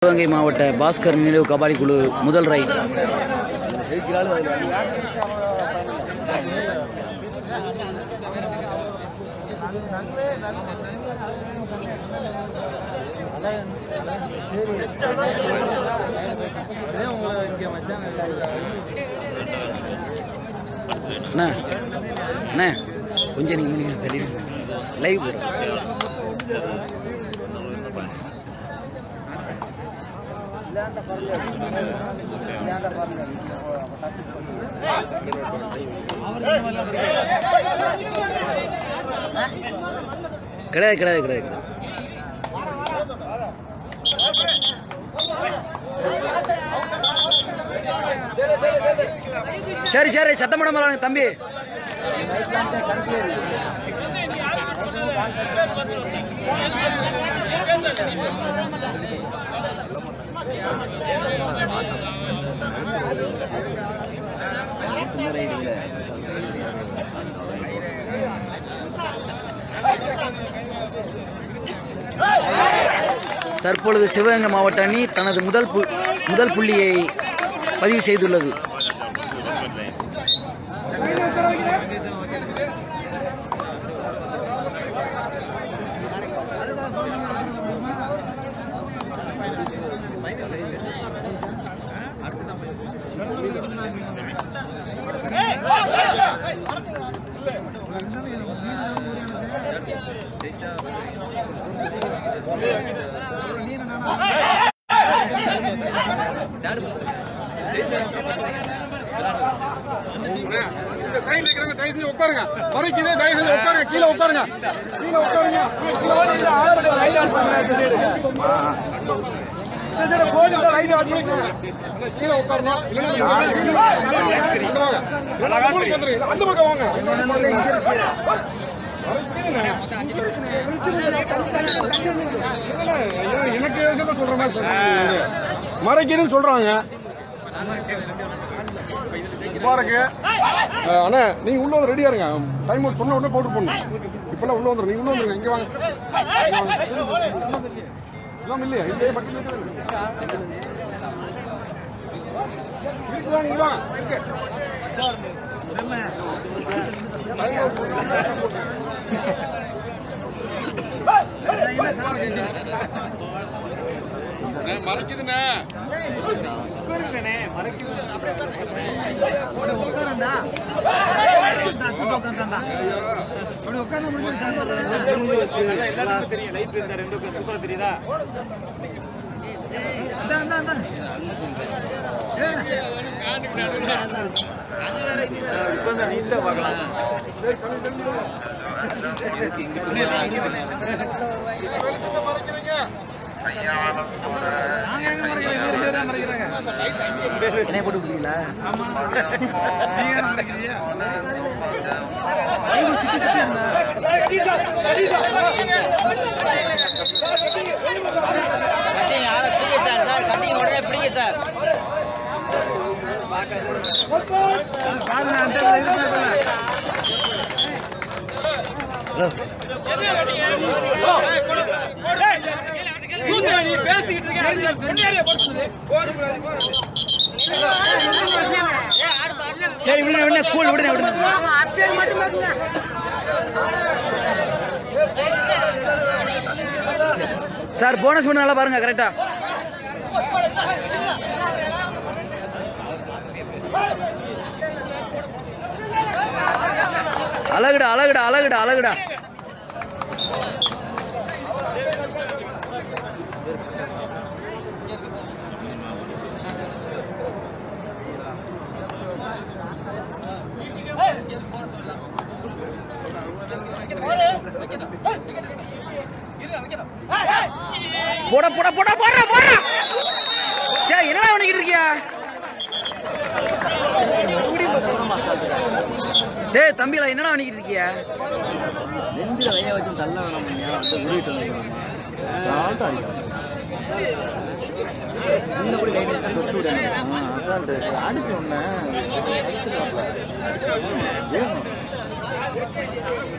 சிவகங்கை மாவட்ட பாஸ்கர் நினைவு கபாடி குழு முதல் ரைட் அண்ணா அண்ணா கொஞ்சம் நீங்கள் தள்ளி லைவ் போகிறோம் கிடையாது கிடையாது கிடையாது சரி சரி சத்தம் போட மாட்டாங்க தம்பி தற்பொழுது சிவகங்கை மாவட்ட அணி தனது முதல் பு முதல் புள்ளியை பதிவு செய்துள்ளது இந்த சைடுல இருக்கிறவங்க தயவு செஞ்சு உட்காருங்க மறைக்குது தயவு செஞ்சு உட்காருங்க கீழே உட்காருங்க கீழே உட்காருங்க போன் இந்த ஆன் பண்ணி லைட் ஆன் பண்ணுங்க இந்த சைடு இந்த சைடு போன் இந்த லைட் ஆன் பண்ணுங்க கீழே உட்காருங்க இல்லைன்னா அங்க வாங்க. இல்லைன்னா மூளைக்கு வந்துருங்க. அந்த பக்கம் வாங்க மறைக்குதுங்க. இல்ல, எனக்கு எதுக்கு சொல்ற மாதிரி சொல்றீங்க? மறைக்குதுன்னு சொல்றாங்க முபாரக்கு அஹ் அண்ணா நீங்க உள்ள வந்து ரெடியா இருங்க டைம் அவுட் சொன்ன உடனே போட்டு போடணும் இப்பெல்லாம் உள்ள வந்துரும் நீங்க உள்ள வந்துருங்க இங்க வாங்க இல்லாம இல்லையா இல்லையே பக்கத்துல இருக்குது. இருக்கு வாங்க, இங்க வாங்க. இருக்கு. அண்ணே, மறைக்குதுண்ணே மறைக்கிறீங்க என்ன போட்டு விடுவீங்களா கட்டிங் ஆளை பிடிங்க சார் சார் கட்டிங் உடனே பிடிங்க சார் ஹலோ சரி விடுங்க விடுங்க கூழ் விடுங்க விடுங்க சார் போனஸ் பண்ண நல்லா பாருங்க கரெக்டா அழகுடா அழகுடா அழகுடா அழகுடா போட போட போட போடுற போடுற டேய் என்னடா பண்ணிக்கிட்டு இருக்கியா டேய் தம்பில என்னடா பண்ணிக்கிட்டு இருக்கியா நெஞ்சில கைய வச்சு தள்ள வேணாம் அந்த உருவிட்டு இந்த கூட கை நீட்டா தொட்டு விடணும் அசால்ட்டு அடிச்சு ஒண்ணு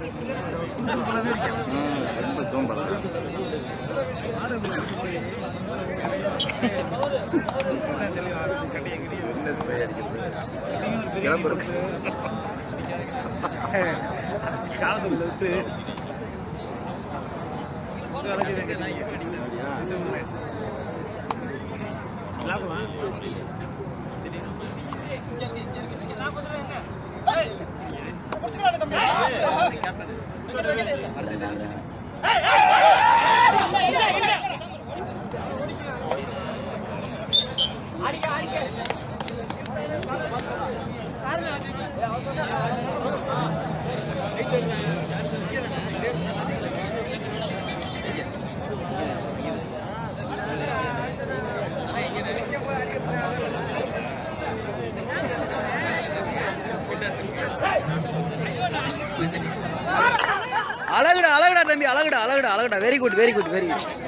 ரொம்ப சோம்பலா அழகுடா அழகுடா தம்பி அழகுடா அழகுடா அழகுடா very good very good very good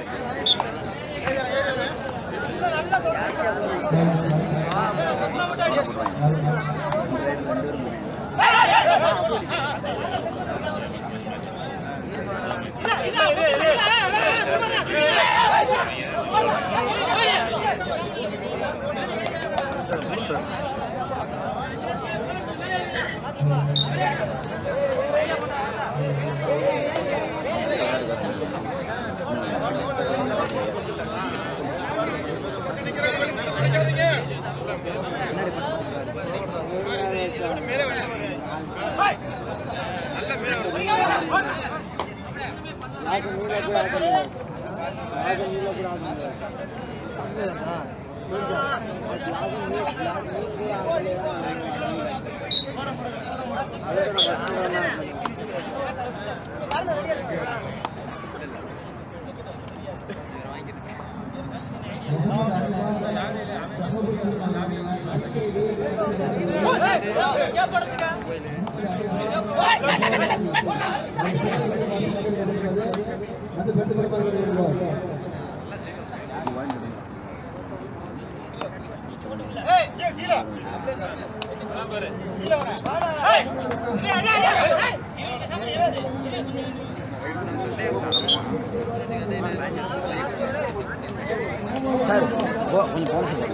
sir போ- கொஞ்சம் போன சார்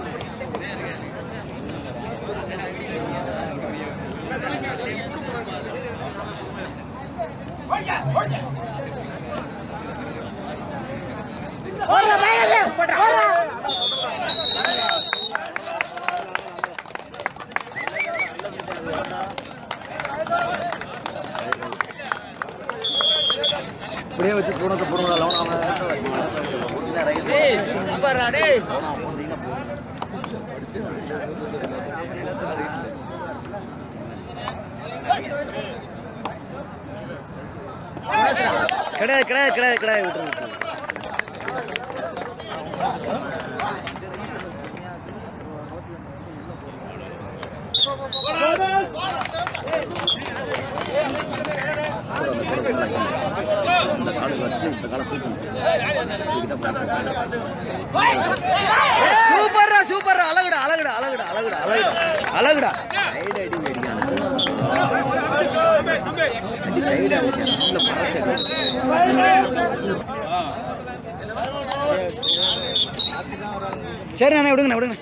இப்படியே வச்சு பூனத்தை போடுறா சூப்பர்ரா டேய் கிடையாது கிடையாது கிடையாது கிடையாது விட்டுருங்க சூப்பர்ரா சூப்பர்ரா அழகுடா அழகுடா அழகுடா அழகுடா அழகுடா அழகுடா சரி அண்ணா விடுங்கண்ணா விடுங்க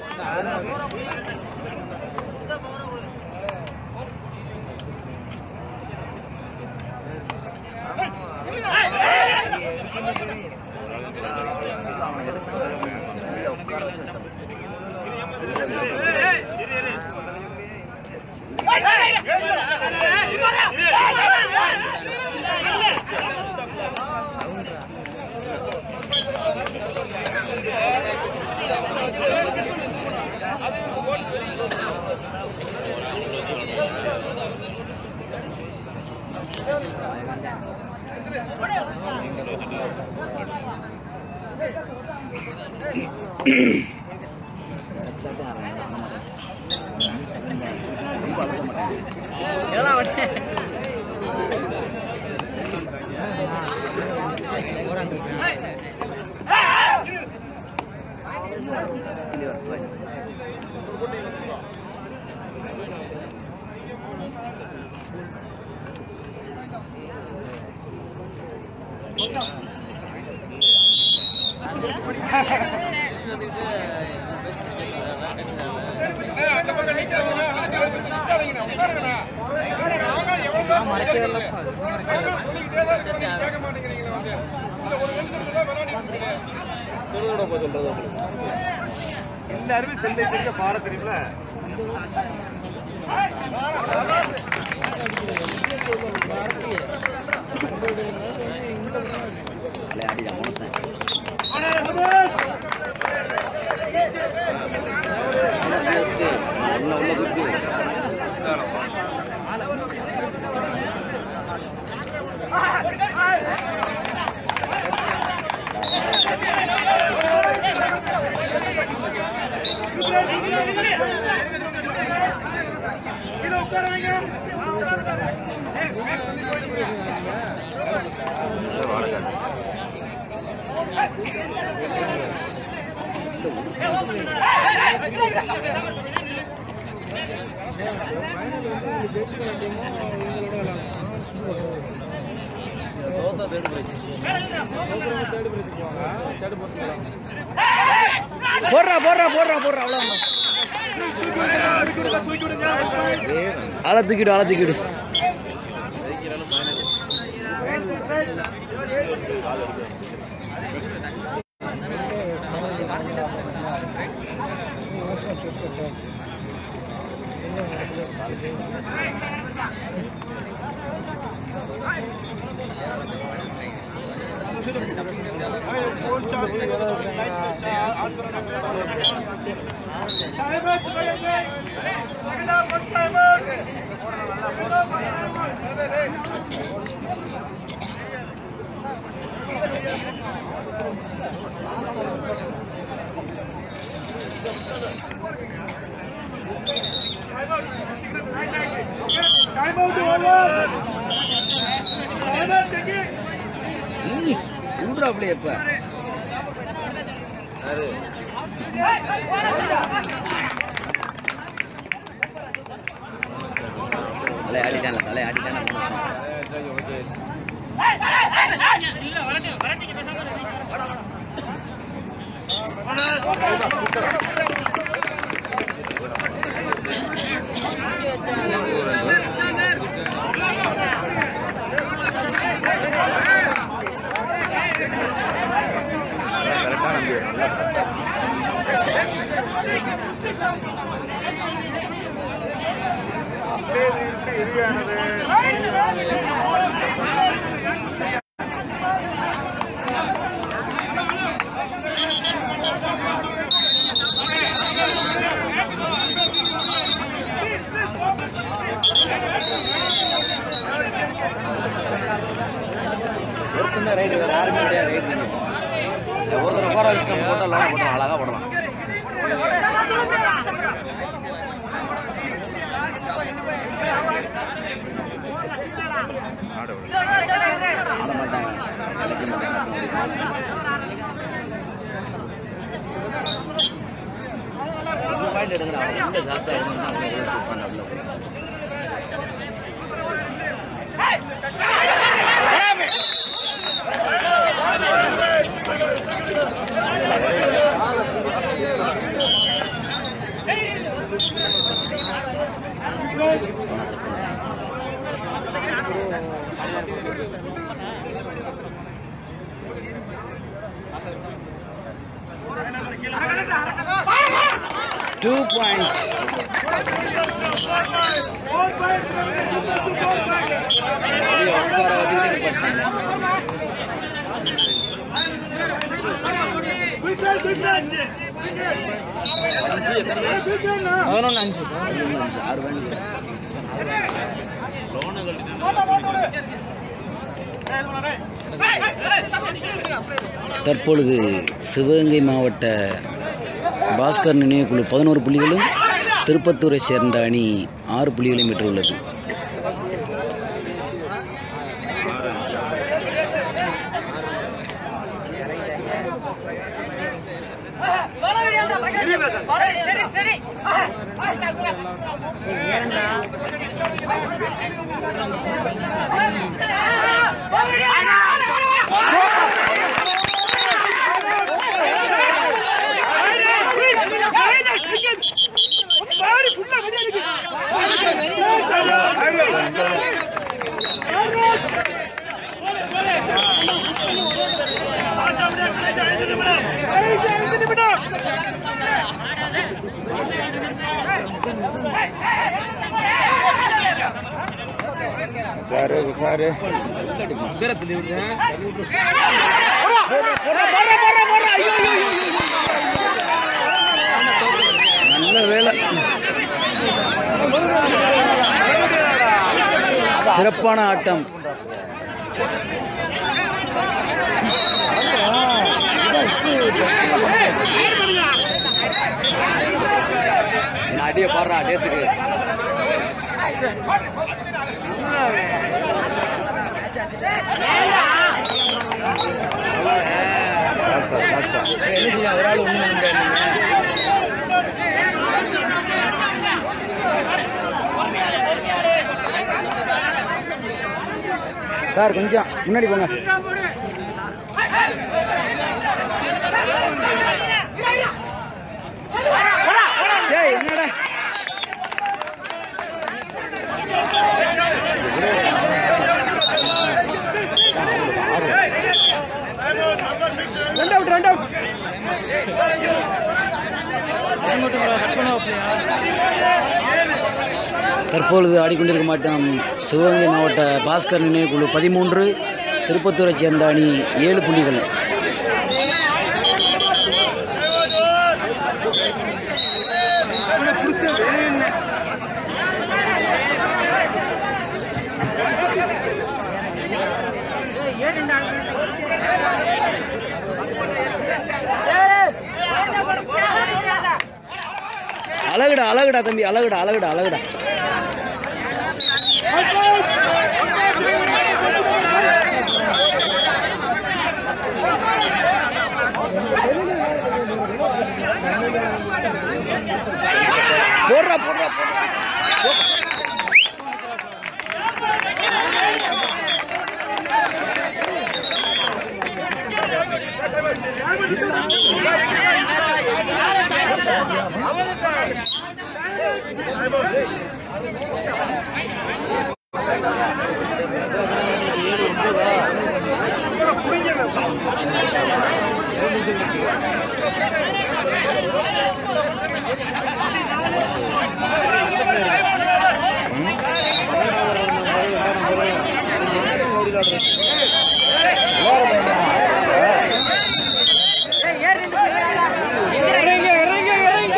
எல்லாருமே செல்லை பெரிய பாட தெரியுமில இல்லை அடிடா மனுஷன் மனசு உள்ள உள்ள குத்தி போடுறா போடுறா போடுறா போடுறா அவ்வளோ ஆளை தூக்கிடு ஆளை தூக்கிடு சொல்றா அப்படியே இப்ப தலை ஆடிட்டான தலை ஆடிட்டான மனுஷன் ஒருத்தன் தான் ரைடு வேற யாருமே கிடையாது ரைடு ஒருத்தர் உட்கார வச்சு நம்ம போட்டோ லோனை போட்டோம் அழகா போடலாம் ஆட மாட்டாங்க கலைக்க மாட்டாங்க பாயிண்ட் எடுங்க அவங்க ஜாஸ்தியாக இருந்தால் அவங்க எவ்வளோ push பண்ண உள்ள போய். போனா set பண்ணிட்டாங்க. Two point. வெளிய உட்கார வச்சுக்கிட்டு நிப்பாட்டினாங்க. பதினொன்று அஞ்சு ஆறு மணி தற்பொழுது சிவகங்கை மாவட்ட பாஸ்கர் நினைவுக்குழு பதினோரு புள்ளிகளும் திருப்பத்தூரை சேர்ந்த அணி ஆறு புள்ளிகளையும் பெற்றுள்ளது சரி சரி ஆ சாரு நல்ல வேலை சிறப்பான ஆட்டம் அடிய பாடுறா டேஸுக்கு என்ன செய்ய ஒரு ஆள் ஒன்றும் சார் கொஞ்சம் முன்னாடி போங்க டேய் என்னடா ரெண்டு அவுட் ரெண்டு அவுட் தற்பொழுது ஆடிக்கொண்டிருக்க மாட்டோம் சிவகங்கை மாவட்ட பாஸ்கர் நினைவுக்குழு பதிமூன்று திருப்பத்தூரைச் சேர்ந்த அணி ஏழு புள்ளிகள் அழகுடா அழகுடா தம்பி அழகுடா அழகுடா அழகுடா போடுறா போடுறா போடுறா இறங்க இறங்க இறங்க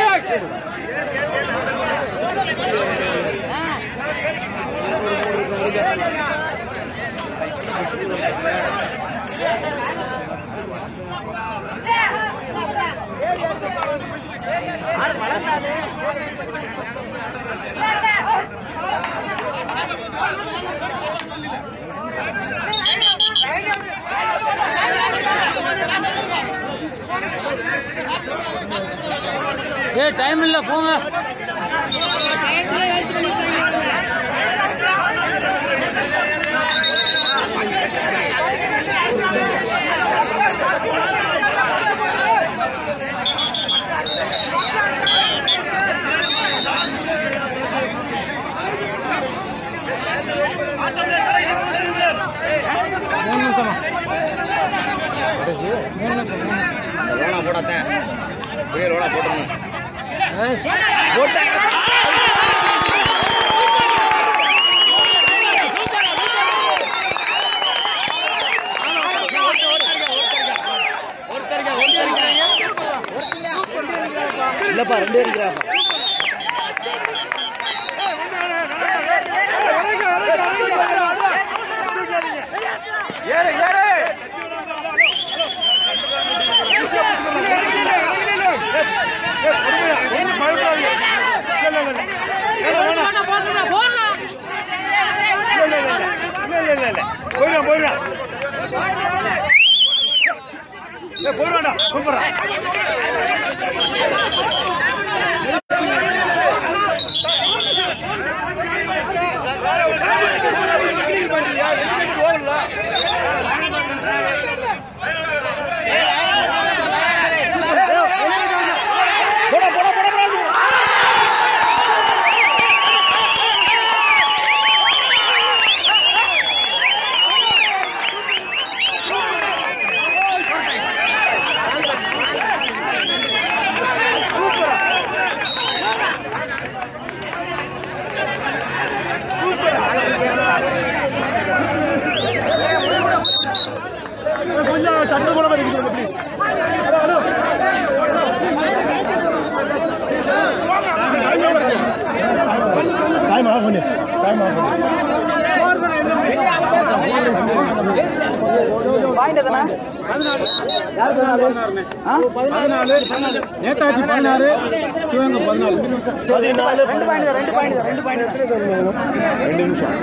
ஏய் டைம் இல்லை போங்க லோனா போடாத்தேன் பெரிய லோனா போட்டுருங்க இல்லப்பா ரெண்டு பேரும் இருக்கிறாப்பா ஏறு ஏறு போயிடும் போயிடும் போயிடும்டா கூப்பிடுறேன் போடா போடா போடா பிராசு சட்டத்தை போல மாதிரி சொல்லுங்க ப்ளீஸ் டைம் ஆஃப் பண்ணியாச்சு டைம் ஆஃப் பண்ணி நேதாஜி பதினாறு சிவகங்கை பதினாலு பதினாலு ரெண்டு நிமிஷம்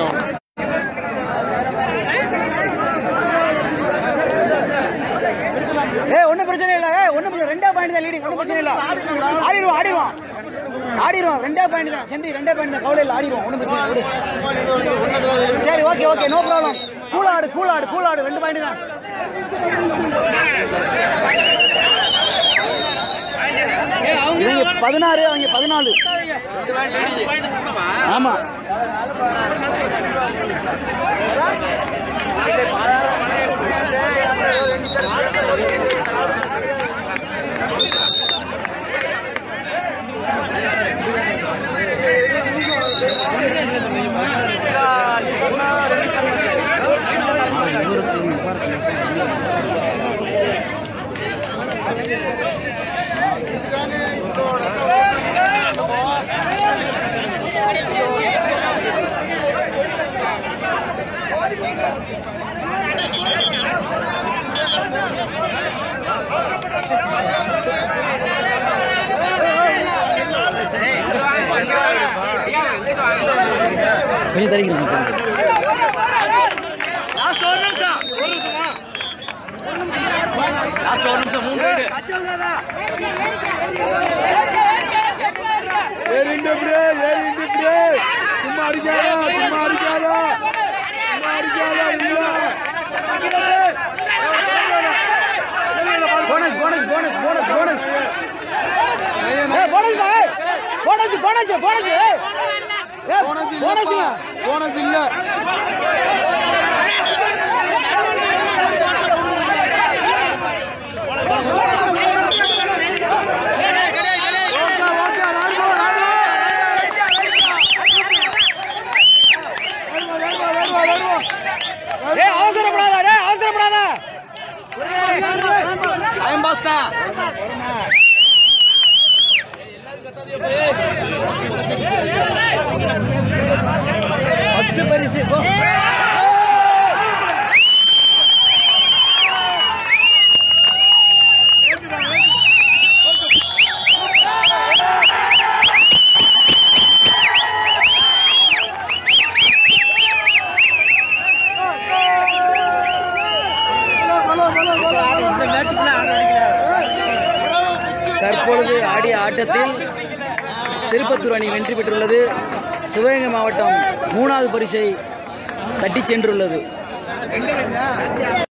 ஏய் ஒன்றும் பிரச்சனை இல்லை ஏய் ஒன்றும் பிரச்சனை ரெண்டே பாயிண்ட் தான் லீடிங் ஒன்றும் பிரச்சனை இல்லை ஆடிடுவோம் ஆடிடுவோம் ஆடிடுவோம் ரெண்டே பாயிண்ட் தான் செந்தி ரெண்டே பாயிண்ட் தான் கவலை இல்லை ஆடிடுவோம் ஒன்றும் பிரச்சனை இல்லை விடு. சரி ஓகே ஓகே நோ ப்ராப்ளம் கூலாடு கூலாடு கூலாடு ரெண்டு பாயிண்ட் தான் இவங்க பதினாறு அவங்க பதினாலு ஆமா கொஞ்சம் தரிக்கிறேன் ஏறிண்டு இப்படியே ஏறிண்டு இப்படியே சும்மா அடிக்காதா சும்மா அடிக்காதா சும்மா அடிக்காதா இல்ல bonus bonus bonus bonus bonus ஏய் போனஸ் பா ஏய் போனஸ் போனஸ் போனஸ் ஏய் ஏய் போனஸ் போனஸ் போனஸ் இல்ல ஏய் அவசரப்படாத டேய் அவசரப்படாத டைம் பாஸ் தான் பத்து பரிசு போ தற்பொழுது ஆடிய ஆட்டத்தில் திருப்பத்தூர் அணி வெற்றி பெற்றுள்ளது சிவகங்கை மாவட்டம் மூணாவது பரிசை தட்டிச் சென்றுள்ளது